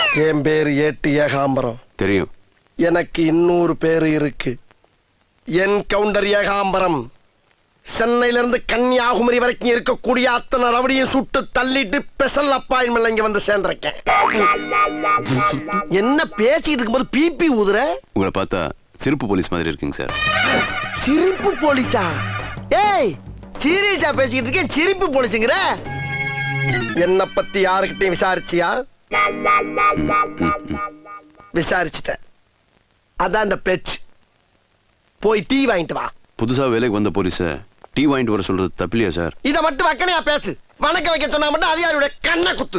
என் பேர் ஏட்டு ஏகாம்பரம் தெரியும் எனக்கு இன்னொரு பேரு இருக்கு என் கவுண்டர் ஏகாம்பரம் சென்னையில இருந்து கன்னியாகுமரி வரைக்கும் இருக்கக்கூடிய அத்தனை ரவடியும் சுட்டு தள்ளிட்டு ஸ்பெஷல் அப்பாயின்மெண்ட் இங்க வந்து சேர்ந்திருக்கேன் என்ன பேசிட்டு இருக்கும்போது பிபி ஊதுற உங்களை பார்த்தா சிறப்பு போலீஸ் மாதிரி இருக்குங்க சார் சிரிப்பு போலீஸா ஏய் சீரியஸா பேசிக்கிட்டு இருக்கேன் சிரிப்பு போலீஸுங்கிற என்ன பத்தி யாருக்கிட்டையும் விசாரிச்சியா விசாரிச்சுட்டேன் அதான் அந்த பேச்சு போய் டீ வாங்கிட்டு வா புதுசா வேலைக்கு வந்த போலீஸை டீ வாங்கிட்டு வர சொல்றது தப்பில்லையா சார் இத மட்டும் வக்கனையா பேசு வணக்கம் வைக்க சொன்னா மட்டும் அதிகாரியோட கண்ணை குத்து